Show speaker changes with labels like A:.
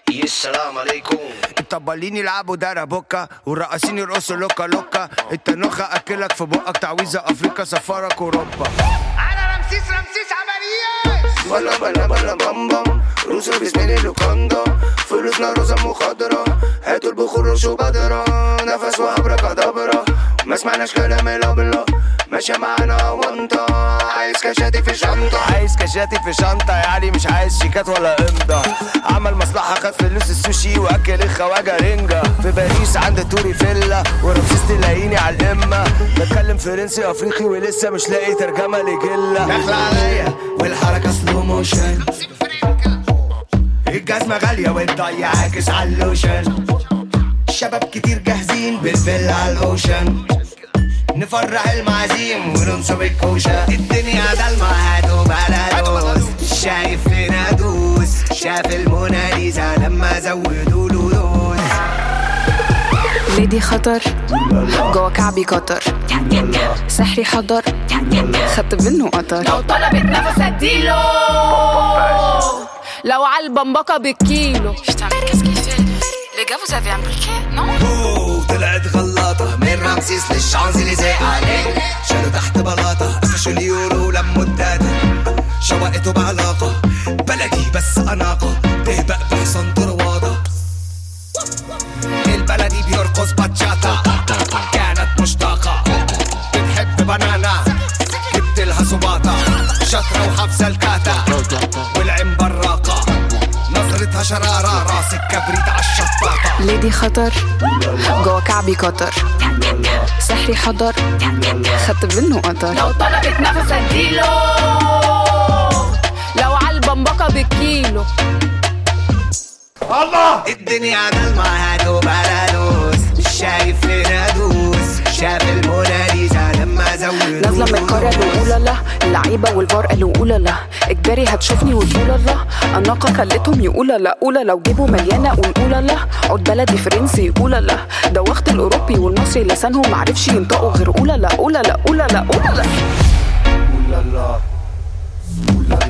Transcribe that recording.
A: السلام عليكم
B: الطبالين يلعبوا دارا بوكا والرقاصين يرقصوا لوكا لوكا التنوخة اكلك في بقك تعويذة افريقيا سفرك اوروبا
C: انا رمسيس رمسيس عمليات
B: بلا بلا بلا بام بام روسو بيسميني لوكاندا فلوسنا روزة مخضرة هاتوا البخور رشوا بدرة نفس وابرا كدبرة ما سمعناش كلام الابلة ماشية معانا وانت عايز كشاتي في شنطة عايز كشاتي في شنطة يعني مش عايز شيكات ولا امضة عمل مصلحة خد فلوس السوشي واكل الخواجة رنجة في باريس عند توري فيلا ورمسيس تلاقيني على القمة بتكلم فرنسي افريقي ولسه مش لاقي ترجمة لجلة داخلة عليا والحركة سلو موشن الجزمة غالية والضي عاكس على اللوشن شباب كتير جاهزين بالفيلا على الاوشن نفرح المعازيم وننصب الكوشة الدنيا ضلمة هاتوا بلدوس شايف فينا دوس شاف الموناليزا لما زودوا له دوس
D: ليدي خطر جوا كعبي قطر سحري حضر خدت منه قطر
E: لو طلبت نفس اديله لو على البمبكه بالكيلو
D: Les gars, vous avez un briquet, non
B: أوه، طلعت غلاطة من رمسيس للشانزليزيه عليه شالوا تحت بلاطة قفشوا اليورو لموا الداتا شوقته بعلاقة بلدي بس أناقة تهبق بحصن طرواضة البلدي بيرقص باتشاتا كانت مشتاقة بتحب بنانا جبت لها صباطة شطرة وحافظة الكاتا والعين براقة نظرتها شرارة راسك كبريت عالشفاطة
D: ليدي خطر جوا كعبي قطر سحري حضر خدت منه قطر
E: لو طلبت نفس اديله لو على البمبكه بالكيلو
B: الدنيا ضلمة هاتوا بلدوس مش شايف فينا دوس شاف الموناليزا لما زودوا
D: نازله من القريه بنقول الله اللعيبه والفار قالوا قول الله اجباري هتشوفني وتقول الله اناقه خلتهم يقول لا قول لو جيبوا مليانه ونقول الله عود بلدي فرنسي يقول الله دوخت الاوروبي والمصري لسانهم معرفش ينطقوا غير قول لا قول لا قول لا قول لا
B: لا لا